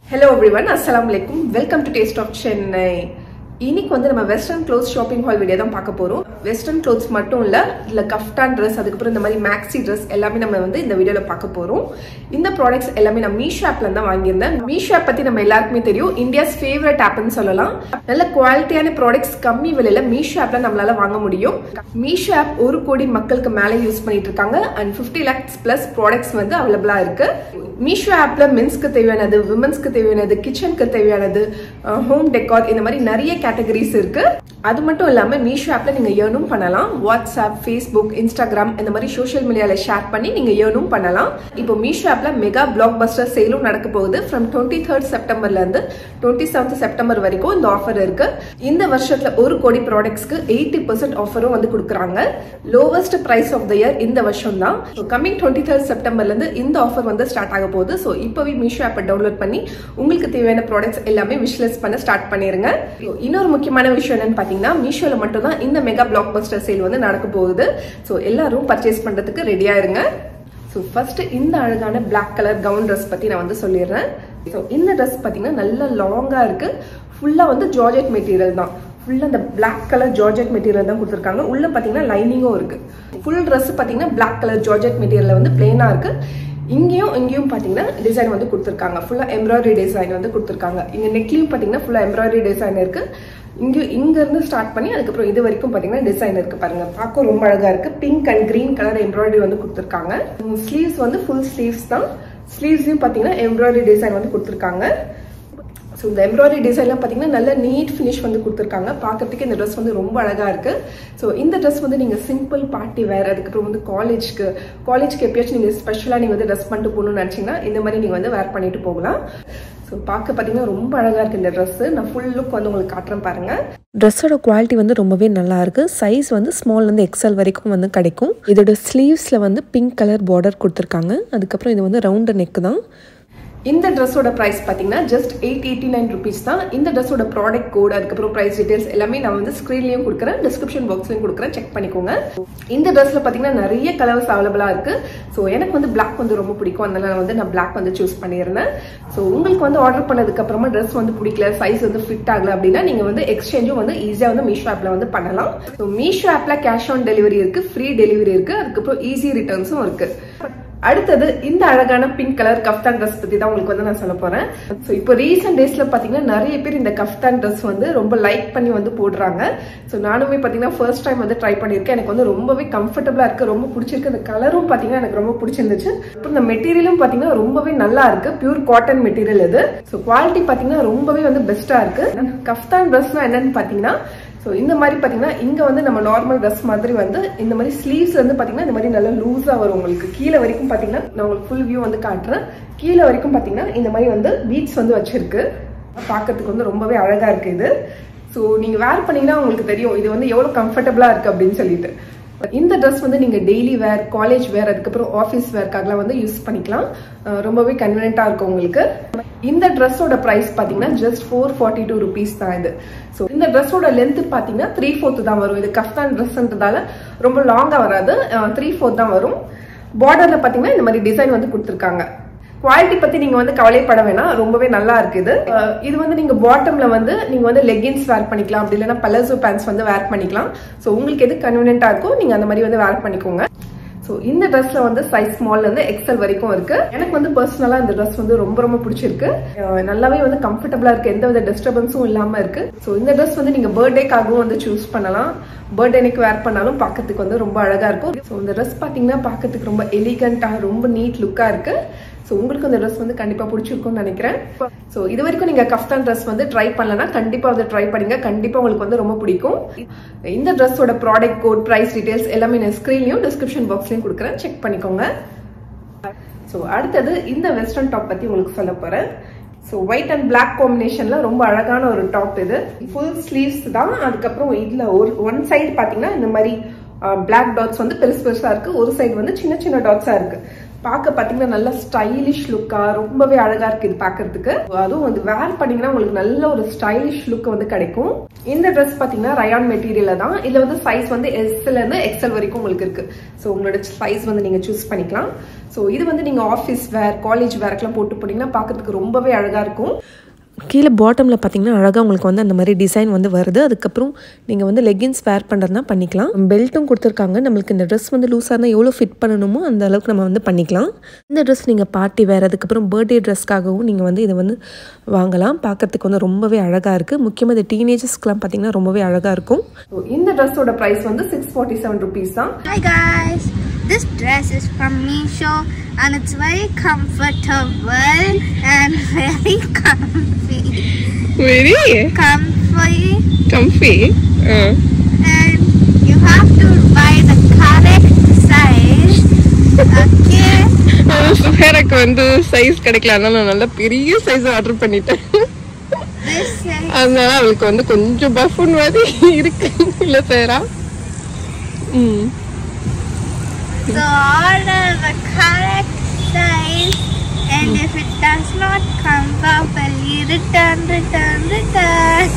Hello everyone அஸ்ஸலாமு அலைக்கும் welcome to taste of Chennai இன்னைக்கு வந்து நம்ம western clothes shopping hall video தான் பார்க்க போறோம் வெஸ்டர்ன் க்ளோத்ஸ் மட்டும் இல்ல இல்ல கஃப்டான் ட்ரெஸ் அதுக்கப்புறம் இந்த மாதிரி மேக்ஸி ட்ரெஸ் எல்லாமே நம்ம வந்து இந்த வீடியோல பார்க்க போறோம் இந்த ப்ராடக்ட்ஸ் எல்லாமே நான் மீஷோ ஆப்ல தான் வாங்கியிருந்தேன் மீஷோ ஆப் பத்தி நம்ம எல்லாருக்குமே தெரியும் இந்தியாஸ் ஃபேவரட் ஆப்னு சொல்லலாம் நல்ல குவாலிட்டியான ப்ராடக்ட்ஸ் கம்மி விலையில மீஷோ ஆப்ல நம்மளால வாங்க முடியும் மீஷோ ஆப் ஒரு கோடி மக்களுக்கு மேலே யூஸ் பண்ணிட்டு இருக்காங்க and fifty lakhs plus products வந்து அவைலபிளா இருக்கு மீஷோ ஆப்ல மென்ஸ்க்கு தேவையானது விமன்ஸ்க்கு தேவையானது கிச்சனுக்கு தேவையானது ஹோம் டெக்கார் இந்த மாதிரி நிறைய கேட்டகரிஸ் இருக்கு அது மட்டும் இல்லாம மீஷோ ஆப்ல நீங்க ஏர்னும் பண்ணலாம் வாட்ஸ்அப் ஃபேஸ்புக் இன்ஸ்டாகிராம் இந்த மாதிரி சோஷியல் மீடியால ஷேர் பண்ணி நீங்க ஏர்னும் பண்ணலாம் இப்போ மீஷோ ஆப்ல மெகா பிளாக் பஸ்டர் சேலும் நடக்க போகுது ஃப்ரம் டுவெண்ட்டி தேர்ட் செப்டம்பர்ல இருந்து டுவெண்ட்டி செவன்த் செப்டம்பர் வரைக்கும் இந்த ஆஃபர் இருக்கு இந்த வருஷத்துல ஒரு கோடி ப்ராடக்ட்ஸ்க்கு எயிட்டி பர்சன்ட் ஆஃபரும் வந்து கொடுக்குறாங்க lowest price of the year இந்த வருஷம் தான் கம்மிங் டுவெண்ட்டி தேர்ட் செப்டம்பர்ல இருந்து இந்த ஆஃபர் வந்து ஸ்டார்ட் ஆக போகுது ஸோ இப்போவே மீஷோ ஆப்பை டவுன்லோட் பண்ணி உங்களுக்கு தேவையான ப்ராடக்ட்ஸ் எல்லாமே விஷ்லெஸ் பண்ண ஸ்டார்ட் பண்ணிருங்க இன்னொரு முக்கியமான விஷயம் என்னன்னு பார்த்தீங்கன்னா மீஷோல மட்டும் தான் இந்த மெகா பிளாக் பஸ்டர் சேல் வந்து நடக்க போகுது ஸோ எல்லாரும் பர்ச்சேஸ் பண்றதுக்கு ரெடியா இருங்க ஸோ ஃபர்ஸ்ட் இந்த அழகான பிளாக் கலர் கவுன் ட்ரெஸ் பத்தி நான் வந்து சொல்லிடுறேன் ஸோ இந்த ட்ரெஸ் பார்த்தீங்கன்னா நல்ல லாங்கா இருக்கு ஃபுல்லா வந்து ஜார்ஜெட் மெட்டீரியல் தான் ஃபுல்லாக அந்த பிளாக் கலர் ஜார்ஜெட் மெட்டீரியல் தான் கொடுத்துருக்காங்க உள்ள பார்த்தீங்கன்னா லைனிங்கும் இருக்கு ஃபுல் ட்ரெஸ் பார்த்தீங்கன்னா பிளாக் கலர் ஜார்ஜெட் மெட்டீரியல் வந்து பிளெயினாக இருக்கு இங்கேயும் இங்கேயும் பார்த்தீங்கன்னா டிசைன் வந்து கொடுத்துருக்காங்க ஃபுல்லாக எம்ப்ராய்டரி டிசைன் வந்து கொடுத்துருக்காங்க இங்கே நெக்லையும் பார்த்தீங்கன்னா ஃபுல்லாக எம்ப்ராய்டரி டிசைன் இருக்கு இங்கே இங்கேருந்து ஸ்டார்ட் பண்ணி அதுக்கப்புறம் இது வரைக்கும் பார்த்தீங்கன்னா டிசைன் இருக்கு பாருங்க பார்க்க ரொம்ப அழகா இருக்கு pink and green colour embroidery வந்து கொடுத்துருக்காங்க ஸ்லீவ்ஸ் வந்து ஃபுல் ஸ்லீவ்ஸ் தான் ஸ்லீவ்ஸையும் பார்த்தீங்கன்னா எம்ப்ராய்டரி டிசைன் வந்து கொடுத்துருக்காங்க ஸோ இந்த எம்ப்ராய்டரி டிசைன்லாம் பார்த்தீங்கன்னா நல்ல நீட் ஃபினிஷ் வந்து கொடுத்துருக்காங்க பார்க்கறதுக்கு இந்த ட்ரெஸ் வந்து ரொம்ப அழகாக இருக்கு ஸோ இந்த ட்ரெஸ் வந்து நீங்கள் சிம்பிள் பார்ட்டி வேர் அதுக்கப்புறம் வந்து காலேஜ்க்கு காலேஜ்க்கு எப்பயாச்சும் நீங்கள் ஸ்பெஷலாக நீங்கள் வந்து ட்ரெஸ் பண்ணிட்டு போகணும்னு நினச்சிங்கன்னா இந்த மாதிரி நீங்கள் வந்து வேர் பண்ணிட்டு போகலாம் ஸோ பார்க்க பார்த்தீங்கன்னா ரொம்ப அழகாக இருக்குது இந்த ட்ரெஸ்ஸு நான் ஃபுல் லுக் வந்து உங்களுக்கு காட்டுறேன் பாருங்கள் ட்ரெஸ்ஸோட குவாலிட்டி வந்து ரொம்பவே நல்லா இருக்கு சைஸ் வந்து ஸ்மால்லேருந்து எக்ஸல் வரைக்கும் வந்து கிடைக்கும் இதோட ஸ்லீவ்ஸில் வந்து பிங்க் கலர் பார்டர் கொடுத்துருக்காங்க அதுக்கப்புறம் இது வந்து ரவுண்டு நெக் தான் இந்த ட்ரெஸ்ஸோட ப்ரைஸ் பார்த்தீங்கன்னா just eight eighty nine rupees தான் இந்த ட்ரெஸ்ஸோட ப்ராடக்ட் கோட் அதுக்கப்புறம் ப்ரைஸ் டீடைல்ஸ் எல்லாமே நான் வந்து ஸ்க்ரீன்லையும் கொடுக்குறேன் டிஸ்கிரிப்ஷன் பாக்ஸ்லையும் கொடுக்குறேன் செக் பண்ணிக்கோங்க இந்த ட்ரெஸ்ல பார்த்தீங்கன்னா நிறைய கலர்ஸ் அவைலபிளாக இருக்கு ஸோ எனக்கு வந்து பிளாக் வந்து ரொம்ப பிடிக்கும் அதனால நான் வந்து நான் பிளாக் வந்து சூஸ் பண்ணியிருந்தேன் ஸோ உங்களுக்கு வந்து ஆர்டர் பண்ணதுக்கு அப்புறமா ட்ரெஸ் வந்து பிடிக்கல சைஸ் வந்து ஃபிட் ஆகல அப்படின்னா நீங்க வந்து எக்ஸ்சேஞ்சும் வந்து ஈஸியாக வந்து மீஷோ ஆப்ல வந்து பண்ணலாம் ஸோ மீஷோ ஆப்ல கேஷ் ஆன் டெலிவரி இருக்கு ஃப்ரீ டெலிவரி இருக்கு அதுக்கப்புறம் ஈஸி ரிட்டர்ன்ஸும் இருக்கு அடுத்தது இந்த அழகான பிங்க் கலர் கஃப்தான் ட்ரெஸ் பத்தி தான் உங்களுக்கு வந்து நான் சொல்ல போறேன் ஸோ இப்போ ரீசெண்ட் டேஸ்ல பாத்தீங்கன்னா நிறைய பேர் இந்த கஃப்தான் ட்ரெஸ் வந்து ரொம்ப லைக் பண்ணி வந்து போடுறாங்க ஸோ நானுமே பாத்தீங்கன்னா ஃபர்ஸ்ட் டைம் வந்து ட்ரை பண்ணியிருக்கேன் எனக்கு வந்து ரொம்பவே கம்ஃபர்டபுளா இருக்கு ரொம்ப பிடிச்சிருக்கு இந்த கலரும் பாத்தீங்கன்னா எனக்கு ரொம்ப பிடிச்சிருந்துச்சு அப்புறம் இந்த மெட்டீரியலும் பாத்தீங்கன்னா ரொம்பவே நல்லா இருக்கு பியூர் காட்டன் மெட்டீரியல் இது ஸோ குவாலிட்டி பாத்தீங்கன்னா ரொம்பவே வந்து பெஸ்டா இருக்கு கஃப்தான் ட்ரெஸ்னா என்னன்னு பாத்தீங்கன்னா ஸோ இந்த மாதிரி பார்த்தீங்கன்னா இங்கே வந்து நம்ம நார்மல் ட்ரெஸ் மாதிரி வந்து இந்த மாதிரி ஸ்லீவ்ஸ் வந்து பார்த்தீங்கன்னா இந்த மாதிரி நல்லா லூஸாக வரும் உங்களுக்கு கீழே வரைக்கும் பார்த்தீங்கன்னா நான் உங்களுக்கு ஃபுல் வியூ வந்து காட்டுறேன் கீழே வரைக்கும் பார்த்தீங்கன்னா இந்த மாதிரி வந்து பீட்ஸ் வந்து வச்சிருக்கு பார்க்கறதுக்கு வந்து ரொம்பவே அழகாக இருக்கு இது ஸோ நீங்கள் வேர் பண்ணீங்கன்னா உங்களுக்கு தெரியும் இது வந்து எவ்வளோ கம்ஃபர்டபுளாக இருக்கு அப்படின்னு சொல்லிட்டு இந்த ட்ரெஸ் வந்து நீங்கள் டெய்லி வேர் காலேஜ் வேர் அதுக்கப்புறம் ஆஃபீஸ் வேர்க்காகலாம் வந்து யூஸ் பண்ணிக்கலாம் ரொம்பவே கன்வீனியன்ட்டாக இருக்கும் உங்களுக்கு இந்த ட்ரெஸ்ஸோட ப்ரைஸ் பார்த்தீங்கன்னா just four forty two rupees தான் இது ஸோ இந்த ட்ரெஸ்ஸோட லென்த் பார்த்தீங்கன்னா த்ரீ ஃபோர்த்து தான் வரும் இது கஃப்தான் ட்ரெஸ்ன்றதால ரொம்ப லாங்காக வராது த்ரீ ஃபோர்த் தான் வரும் பார்டரில் பார்த்தீங்கன்னா இந்த மாதிரி டிசைன் வந்து கொடுத்துருக்காங்க குவாலிட்டி பத்தி நீங்க வந்து கவலைப்பட வேணாம் ரொம்பவே நல்லா இருக்குது இது வந்து நீங்க பாட்டம்ல வந்து நீங்க வந்து லெகின்ஸ் வேர் பண்ணிக்கலாம் அப்படி இல்லைன்னா பலசோ பேண்ட்ஸ் வந்து வேர் பண்ணிக்கலாம் ஸோ உங்களுக்கு எது கன்வீனியன்டா இருக்கோ நீங்க அந்த மாதிரி வந்து வேர் பண்ணிக்கோங்க ஸோ இந்த ட்ரெஸ்ல வந்து சைஸ் ஸ்மால்ல இருந்து எக்ஸல் வரைக்கும் இருக்கு எனக்கு வந்து பர்சனலா இந்த ட்ரெஸ் வந்து ரொம்ப ரொம்ப பிடிச்சிருக்கு நல்லாவே வந்து கம்ஃபர்டபுளா இருக்கு எந்த வித டிஸ்டர்பன்ஸும் இல்லாம இருக்கு ஸோ இந்த ட்ரெஸ் வந்து நீங்க பர்த்டேக்காகவும் வந்து சூஸ் பண்ணலாம் பர்த்டே அன்னைக்கு வேர் பண்ணாலும் பார்க்கறதுக்கு வந்து ரொம்ப அழகா இருக்கும் ஸோ இந்த ட்ரெஸ் பார்த்தீங்கன்னா பார்க்கறதுக்கு ரொம்ப எலிகண்டா ரொம்ப நீட் லுக்கா இருக்கு ஸோ உங்களுக்கு இந்த ட்ரெஸ் வந்து கண்டிப்பாக பிடிச்சிருக்கும்னு நினைக்கிறேன் ஸோ இது வரைக்கும் நீங்கள் கஃப்தான் ட்ரெஸ் வந்து ட்ரை பண்ணலன்னா கண்டிப்பாக வந்து ட்ரை பண்ணுங்க கண்டிப்பாக உங்களுக்கு வந்து ரொம்ப பிடிக்கும் இந்த ட்ரெஸ்ஸோட ப்ராடக்ட் கோட் ப்ரைஸ் டீடைல்ஸ் எல்லாமே நான் ஸ்க்ரீன்லையும் டிஸ்கிரிப்ஷன் பாக்ஸ்லையும் கொடுக்குறேன் செக் பண்ணிக்கோங்க ஸோ அடுத்தது இந்த வெஸ்டர்ன் டாப் பற்றி உங்களுக்கு சொல்ல போகிறேன் ஸோ ஒயிட் அண்ட் பிளாக் காம்பினேஷன்ல ரொம்ப அழகான ஒரு டாப் இது ஃபுல் ஸ்லீவ்ஸ் தான் அதுக்கப்புறம் இதுல ஒரு ஒன் சைடு பார்த்தீங்கன்னா இந்த மாதிரி பிளாக் டாட்ஸ் வந்து பெருசு பெருசா இருக்கு ஒரு சைடு வந்து சின்ன சின்ன டாட்ஸா இருக்கு பார்க்க பார்த்தீங்கன்னா நல்ல ஸ்டைலிஷ் லுக்கா ரொம்பவே அழகா இருக்கு இது பார்க்கறதுக்கு அதுவும் வந்து வேர் பண்ணீங்கன்னா உங்களுக்கு நல்ல ஒரு ஸ்டைலிஷ் லுக் வந்து கிடைக்கும் இந்த ட்ரெஸ் பார்த்தீங்கன்னா ரயான் மெட்டீரியல்ல தான் இதுல வந்து சைஸ் வந்து எஸ்ல இருந்து எக்ஸல் வரைக்கும் உங்களுக்கு இருக்கு ஸோ உங்களோட சைஸ் வந்து நீங்க சூஸ் பண்ணிக்கலாம் ஸோ இது வந்து நீங்க ஆஃபீஸ் வேர் காலேஜ் வேர்க்கெல்லாம் போட்டு போனீங்கன்னா பார்க்கறதுக்கு ரொம்பவே அழகா இருக்கும் கீழே பாட்டமில் பார்த்தீங்கன்னா அழகாக உங்களுக்கு வந்து அந்த மாதிரி டிசைன் வந்து வருது அதுக்கப்புறம் நீங்கள் வந்து லெகின்ஸ் வேர் பண்ணுறதுனா பண்ணிக்கலாம் பெல்ட்டும் கொடுத்துருக்காங்க நம்மளுக்கு இந்த ட்ரெஸ் வந்து லூஸாக இருந்தால் எவ்வளோ ஃபிட் பண்ணணுமோ அந்த அளவுக்கு நம்ம வந்து பண்ணிக்கலாம் இந்த ட்ரெஸ் நீங்கள் பார்ட்டி வேர் அதுக்கப்புறம் பர்த்டே ட்ரெஸ்க்காகவும் நீங்கள் வந்து இதை வந்து வாங்கலாம் பார்க்கறதுக்கு வந்து ரொம்பவே அழகாக இருக்குது முக்கியமாக இந்த டீனேஜர்ஸ்க்குலாம் பார்த்தீங்கன்னா ரொம்பவே அழகாக இருக்கும் So, இந்த ட்ரெஸ்ஸோட பிரைஸ் வந்து சிக்ஸ் ஃபார்ட்டி செவன் ருபீஸ் தான் Hi guys, this dress is from Misho and it's very comfortable and very comfy. Very Comfy comfy and you have to buy the correct size. Okay. சுஹேராக்கு வந்து size கிடைக்கல அதனால நான் நல்ல பெரிய size order பண்ணிட்டேன் This size. அதனால அவளுக்கு வந்து கொஞ்சம் பஃபுன் மாதிரி இருக்கு இல்ல சேரா ம் So order the correct size and if it does not come properly, return, return, return.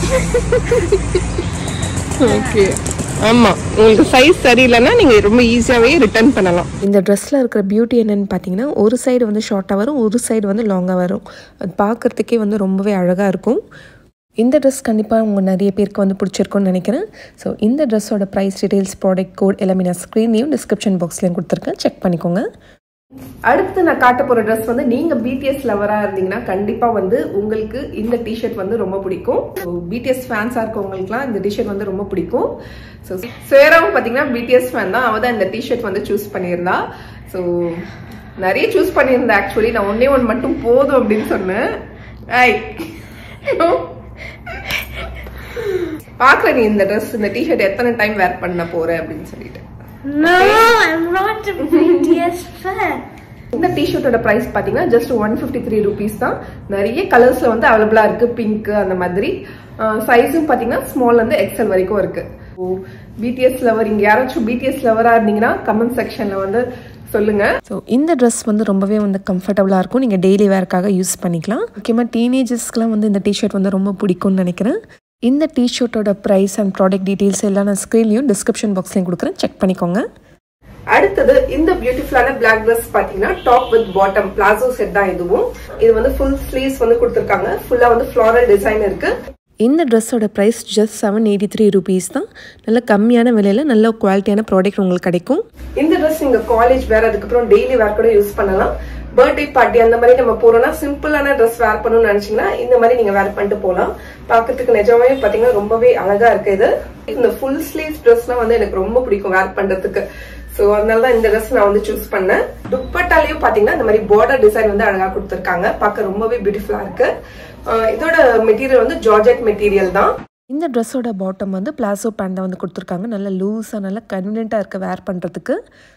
Okay ஆமா உங்களுக்கு சைஸ் சரியில்லைன்னா நீங்க ரொம்ப ஈஸியாவே ரிட்டர்ன் பண்ணலாம் இந்த ட்ரெஸ்ஸில் இருக்கிற பியூட்டி என்னன்னு பார்த்தீங்கன்னா ஒரு சைடு வந்து ஷார்ட்டாக வரும் ஒரு சைடு வந்து லாங்காக வரும் அது பார்க்குறதுக்கே வந்து ரொம்பவே அழகாக இருக்கும் இந்த ட்ரெஸ் கண்டிப்பாக உங்கள் நிறைய பேருக்கு வந்து பிடிச்சிருக்கும்னு நினைக்கிறேன் ஸோ இந்த ட்ரெஸ்ஸோட ப்ரைஸ் டீடைல்ஸ் ப்ராடக்ட் கோட் எல்லாமே நான் ஸ்க்ரீன்லேயும் டிஸ்கிரிப்ஷன் பாக்ஸ்லேயும் கொடுத்துருக்கேன் செக் பண்ணிக்கோங்க அடுத்து நான் காட்ட போற ட்ரெஸ் வந்து நீங்க பிடிஎஸ் லவரா இருந்தீங்கன்னா கண்டிப்பா வந்து உங்களுக்கு இந்த டிஷர்ட் வந்து ரொம்ப பிடிக்கும் பிடிஎஸ் ஃபேன்ஸா இருக்கவங்களுக்குலாம் இந்த டிஷர்ட் வந்து ரொம்ப பிடிக்கும் ஸோ சேராவும் பாத்தீங்கன்னா பிடிஎஸ் ஃபேன் தான் அவ தான் இந்த டிஷர்ட் வந்து சூஸ் பண்ணியிருந்தா ஸோ நிறைய சூஸ் பண்ணியிருந்தா ஆக்சுவலி நான் ஒன்னே ஒன்று மட்டும் போதும் அப்படின்னு சொன்னேன் ஐ பாக்குற நீ இந்த ட்ரெஸ் இந்த டிஷர்ட் எத்தனை டைம் வேர் பண்ண போற அப்படின்னு சொல்லிட்டு No, I'm not a BTS fan. இந்த டிஷர்ட்டோட பிரைஸ் பாத்தீங்கன்னா just one fifty three rupees தான் நிறைய கலர்ஸ்ல வந்து அவைலபிளா இருக்கு பிங்க் அந்த மாதிரி சைஸும் பாத்தீங்கன்னா ஸ்மால்ல இருந்து எக்ஸல் வரைக்கும் இருக்கு பிடிஎஸ் லவர் இங்க யாராச்சும் பிடிஎஸ் லவரா இருந்தீங்கன்னா கமெண்ட் செக்ஷன்ல வந்து சொல்லுங்க ஸோ இந்த ட்ரெஸ் வந்து ரொம்பவே வந்து கம்ஃபர்டபுளாக இருக்கும் நீங்கள் டெய்லி வேர்க்காக யூஸ் பண்ணிக்கலாம் முக்கியமாக டீனேஜர்ஸ்க்குலாம் வந்து இந்த டிஷர்ட் வந்து ரொம்ப பிடிக்கும்னு நினைக்கிறேன் இந்த டிஷர்ட்டோட ப்ரைஸ் அண்ட் ப்ராடக்ட் டீட்டெயில்ஸ் எல்லாம் நான் ஸ்க்ரீன்லையும் டிஸ்கிரிப்ஷன் பாக்ஸ்லையும் கொடுக்குறேன் செக் பண்ணிக்கோங்க அடுத்தது இந்த பியூட்டிஃபுல்லான பிளாக் ட்ரெஸ் பாத்தீங்கன்னா top with bottom palazzo set தான் இதுவும் இது வந்து ஃபுல் ஸ்லீவ்ஸ் வந்து கொடுத்துருக்காங்க ஃபுல்லா வந்து ஃபிளாரல் டிசைன் இருக்கு இந்த ட்ரெஸ்ஸோட price just seven eighty three rupees தான் நல்ல கம்மியான விலையில் நல்ல குவாலிட்டியான ப்ராடக்ட் உங்களுக்கு கிடைக்கும் இந்த ட்ரெஸ் நீங்க காலேஜ் வேர் அதுக்கப்புறம் டெய்லி வேர் கூட யூஸ் பண்ணலாம் பர்த்டே பார்ட்டி அந்த மாதிரி நம்ம போறோம்னா சிம்பிளான ட்ரெஸ் வேர் பண்ணணும்னு நினைச்சீங்கன்னா இந்த மாதிரி நீங்க வேர் பண்ணிட்டு போகலாம் பார்க்கிறதுக்கு நிஜமாவே பாத்தீங்கன்னா ரொம்பவே அழகா இருக்கு இது இந்த ஃபுல் ஸ்லீவ் ட்ரெஸ்லாம் வந்து எனக்கு ரொம்ப பிடிக்கும் வேர் பண்றதுக்கு சோ அதனால தான் இந்த ட்ரெஸ் நான் வந்து சூஸ் பண்ணேன் துப்பட்டாலையும் பாத்தீங்கன்னா இந்த மாதிரி பார்டர் டிசைன் வந்து அழகா கொடுத்துருக்காங்க பார்க்க ரொம்பவே பியூட்டிஃபுல்லா இருக்கு அஹ் இதோட மெட்டீரியல் வந்து ஜார்ஜெட் மெட்டீரியல் தான் இந்த ட்ரெஸ்ஸோட பாட்டம் வந்து பிளாசோ பேண்டை வந்து கொடுத்துருக்காங்க நல்ல லூஸாக நல்ல கன்வீனியண்ட்டாக இருக்க வேர் பண்ணுறதுக்கு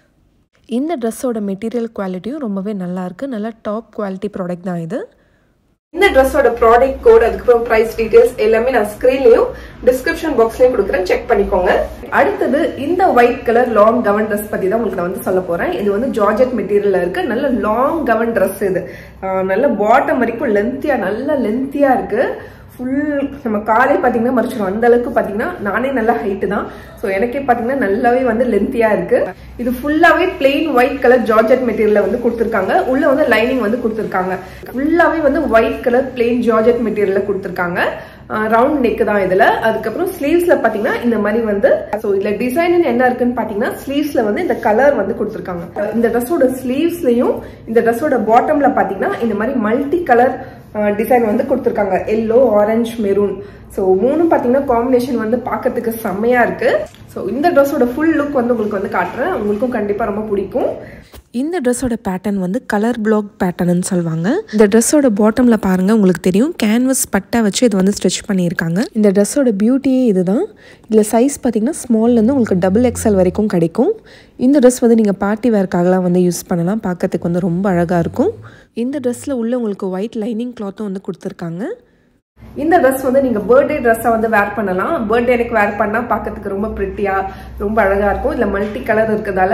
இந்த ட்ரெஸ்ஸோட மெட்டீரியல் குவாலிட்டியும் ரொம்பவே நல்லா இருக்கு நல்ல டாப் குவாலிட்டி ப்ராடக்ட் தான் இது இந்த ட்ரெஸ்ஸோட ப்ராடக்ட் கோட் அதுக்கப்புறம் பிரைஸ் டீடைல்ஸ் எல்லாமே நான் ஸ்கிரீன்லயும் டிஸ்கிரிப்ஷன் பாக்ஸ்லயும் கொடுக்குறேன் செக் பண்ணிக்கோங்க அடுத்தது இந்த white colour long gown dress பத்தி தான் உங்களுக்கு நான் வந்து சொல்ல போறேன் இது வந்து ஜார்ஜெட் மெட்டீரியல்ல இருக்கு நல்ல லாங் கவன் ட்ரெஸ் இது ஆஹ் நல்ல பாட்டம் வரைக்கும் லென்த்தியா நல்ல லென்த்தியா இருக்கு ஃபுல் நம்ம காலை பார்த்தீங்கன்னா மறைச்சிடும் அந்த அளவுக்கு பார்த்தீங்கன்னா நானே நல்லா ஹைட்டு தான் ஸோ எனக்கே பார்த்தீங்கன்னா நல்லாவே வந்து லென்த்தியா இருக்கு இது ஃபுல்லாவே plain white colour georgette material வந்து கொடுத்துருக்காங்க உள்ள வந்து லைனிங் வந்து கொடுத்துருக்காங்க ஃபுல்லாவே வந்து white colour plain georgette material கொடுத்துருக்காங்க ரவுண்ட் நெக் தான் இதுல அதுக்கப்புறம் ஸ்லீவ்ஸ்ல பாத்தீங்கன்னா இந்த மாதிரி வந்து ஸோ இதுல டிசைன் என்ன இருக்குன்னு பாத்தீங்கன்னா ஸ்லீவ்ஸ்ல வந்து இந்த கலர் வந்து கொடுத்துருக்காங்க இந்த ட்ரெஸ்ஸோட ஸ்லீவ்ஸ்லயும் இந்த ட்ரெஸ்ஸோட பாட்டம்ல பாத்தீங்கன்னா இந்த மாதிரி மல்டி கலர் டிசைன் வந்து கொடுத்துருக்காங்க எல்லோ ஆரஞ்சு மெரூன் ஸோ மூணும் பார்த்தீங்கன்னா காம்பினேஷன் வந்து பார்க்கறதுக்கு செம்மையா இருக்கு ஸோ இந்த ட்ரெஸ்ஸோட ஃபுல் லுக் வந்து உங்களுக்கு வந்து காட்டுறேன் உங்களுக்கும் கண்டிப்பாக ரொம்ப பிடிக்கும் இந்த ட்ரெஸ்ஸோட பேட்டர்ன் வந்து கலர் பிளாக் பேட்டர்ன்னு சொல்லுவாங்க இந்த ட்ரெஸ்ஸோட பாட்டமில் பாருங்கள் உங்களுக்கு தெரியும் கேன்வஸ் பட்டை வச்சு இது வந்து ஸ்டிச் பண்ணியிருக்காங்க இந்த ட்ரெஸ்ஸோட பியூட்டியே இதுதான் இதில் சைஸ் பார்த்தீங்கன்னா ஸ்மால்லேருந்து உங்களுக்கு டபுள் எக்ஸல் வரைக்கும் கிடைக்கும் இந்த ட்ரெஸ் வந்து நீங்கள் பார்ட்டி வேர்க்காகலாம் வந்து யூஸ் பண்ணலாம் பார்க்கறதுக்கு வந்து ரொம்ப அழகாக இருக்கும் இந்த ட்ரெஸ்ஸில் உள்ள உங்களுக்கு ஒயிட் லைனிங் கிளாத்தும் வந்து கொடுத்துருக்காங்க இந்த ட்ரெஸ் வந்து நீங்க பர்த்டே ட்ரெஸ்ஸா வந்து வேர் பண்ணலாம் பர்த்டே எனக்கு வேர் பண்ணா பார்க்கறதுக்கு ரொம்ப பிரிட்டியா ரொம்ப அழகா இருக்கும் இல்ல மல்டி கலர் இருக்கிறதால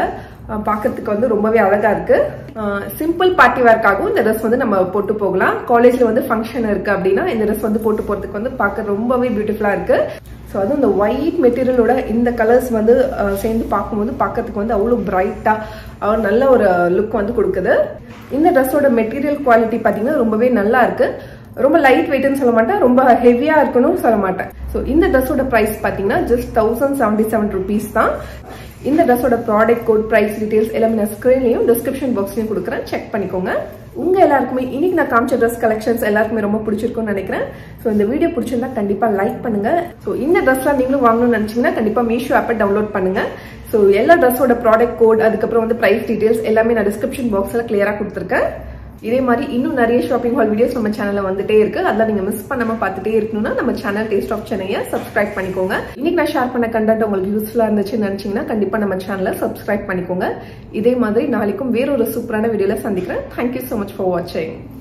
அஹ் பார்க்கறதுக்கு வந்து ரொம்பவே அழகா இருக்கு சிம்பிள் பார்ட்டி வேர்க்காகவும் இந்த ட்ரெஸ் வந்து நம்ம போட்டு போகலாம் காலேஜ்ல வந்து ஃபங்க்ஷன் இருக்கு அப்படின்னா இந்த ட்ரெஸ் வந்து போட்டு போறதுக்கு வந்து பார்க்க ரொம்பவே பியூட்டிஃபுல்லா இருக்கு ஸோ அதுவும் இந்த ஒயிட் மெட்டீரியலோட இந்த கலர்ஸ் வந்து அஹ், சேர்ந்து பார்க்கும்போது பார்க்கறதுக்கு வந்து அவ்வளோ பிரைட்டாக நல்ல ஒரு லுக் வந்து கொடுக்குது இந்த ட்ரெஸ்ஸோட மெட்டீரியல் குவாலிட்டி பார்த்தீங்கன்னா ரொம்பவே நல்லா இருக்கு ரொம்ப லைட் வெயிட்னு சொல்ல மாட்டேன் ரொம்ப ஹெவியா இருக்கணும்னு சொல்ல மாட்டேன் ஸோ இந்த ட்ரெஸ்ஸோட ப்ரைஸ் பார்த்தீங்கன்னா just thousand seventy seven rupees தான் இந்த ட்ரெஸ்ஸோட ப்ராடக்ட் கோட் ப்ரைஸ் டீடைல்ஸ் எல்லாமே நான் ஸ்க்ரீன்லையும் டிஸ்கிரிப்ஷன் பாக்ஸ்லையும் கொடுக்குறேன் செக் பண்ணிக்கோங்க உங்க எல்லாருக்குமே இன்னைக்கு நான் காமிச்ச ட்ரெஸ் கலெக்ஷன்ஸ் எல்லாருக்குமே ரொம்ப பிடிச்சிருக்கும்னு நினைக்கிறேன் ஸோ இந்த வீடியோ பிடிச்சிருந்தா கண்டிப்பா லைக் பண்ணுங்க ஸோ இந்த ட்ரெஸ்லாம் நீங்களும் வாங்கணும்னு நினைச்சீங்கன்னா கண்டிப்பா மீஷோ ஆப்பை டவுன்லோட் பண்ணுங்க ஸோ எல்லா ட்ரெஸ்ஸோட ப்ராடக்ட் கோட் அதுக்கப்புறம் வந்து ப்ரைஸ் டீடைல்ஸ் எல்லாமே நான் டிஸ்கிரிப்ஷன் பாக்ஸில் கிளியரா கொடுத்துருக்கேன் இதே மாதிரி இன்னும் நிறைய ஷாப்பிங் ஹால் வீடியோஸ் நம்ம சேனல்ல வந்துட்டே இருக்கு அதெல்லாம் நீங்க மிஸ் பண்ணாம பார்த்துட்டே இருக்கணும்னா நம்ம சேனல் டேஸ்ட் ஆஃப் சென்னையை சப்ஸ்கிரைப் பண்ணிக்கோங்க இன்னைக்கு நான் ஷேர் பண்ண கண்டென்ட் உங்களுக்கு யூஸ்ஃபுல்லா இருந்துச்சுன்னு நினைச்சீங்கன்னா கண்டிப்பா நம்ம சேனலை சப்ஸ்கிரைப் பண்ணிக்கோங்க இதே மாதிரி நாளைக்கும் வேறொரு சூப்பரான வீடியோல சந்திக்கிறேன் தேங்க்யூ so மச் ஃபார் வாட்சிங்